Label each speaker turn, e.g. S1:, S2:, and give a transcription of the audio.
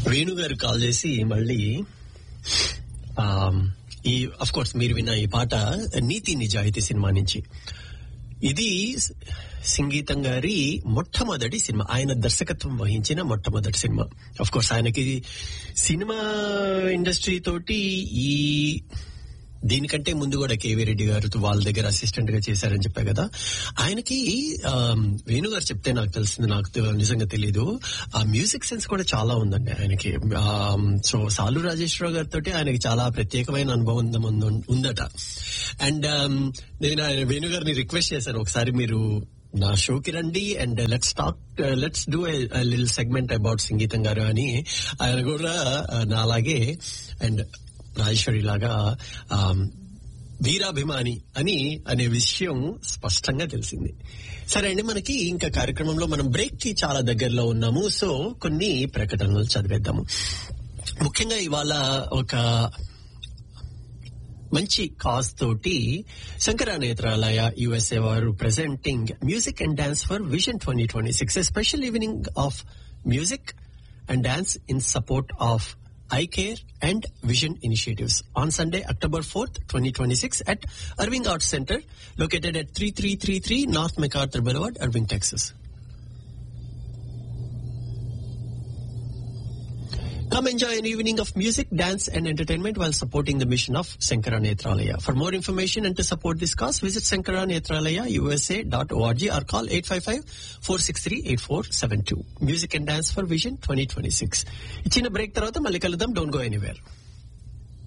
S1: వేణు గారు కాల్ చేసి మళ్ళీ ఆమ్, ఈ అఫ్ కోర్స్ మీరు విన్న ఈ పాట నీతి నిజాయితీ సినిమా నుంచి ఇది సంగీతం గారి మొట్టమొదటి సినిమా ఆయన దర్శకత్వం వహించిన మొట్టమొదటి సినిమా అఫ్ కోర్స్ ఆయనకి సినిమా ఇండస్ట్రీ తోటి ఈ దీనికంటే ముందు కూడా కేవీ రెడ్డి గారు వాళ్ళ దగ్గర అసిస్టెంట్ గా చేశారని చెప్పా కదా ఆయనకి ఆమ్, వేణు గారు చెప్తే నాకు తెలిసింది నాకు తె- నిజంగా తెలియదు ఆ మ్యూజిక్ సెన్స్ కూడా చాలా ఉందండి ఆయనకి ఆమ్, సో సాలు రాజేశ్వరరావు గారితో ఆయనకి చాలా ప్రత్యేకమైన అనుభవం ఉంద- ఉందట అండ్ ఆమ్, నేను ఆయన వేణు గారిని రిక్వెస్ట్ చేశాను ఒకసారి మీరు నా షోకి రండి and let's talk let's do lil segment about సంగీతం గారు అని ఆయన కూడా ఆ, నా అలాగే అండ్ రాజేశ్వరి లాగా ఆమ్, వీరాభిమాని అని అనే విషయం స్పష్టంగా తెలిసింది సరే అండి మనకి ఇంకా కార్యక్రమంలో మనం బ్రేక్ కి చాలా దగ్గరలో ఉన్నాము సో కొన్ని ప్రకటనలు చదివేద్దాము ముఖ్యంగా ఇవాళ ఒక మంచి కాజ్ తోటి శంకర నేత్రాలయ యుఎస్ఏ వారు presenting music and dance for vision twenty twenty six special evening of music and dance in support of eye care and vision initiatives on Sunday October fourth twenty twenty six at Irving arts centre located at three three three three north MacArthur boulevard Irving Texas Come enjoy an evening of music, dance, and entertainment while supporting the mission of Sankara Netralaya. For more information and to support this cause, visit sankaranetralaya.usa.org or call 855-463-8472. Music and Dance for Vision 2026. ఇచ్చిన break తర్వాత మళ్ళీ కలుద్దాం don't go anywhere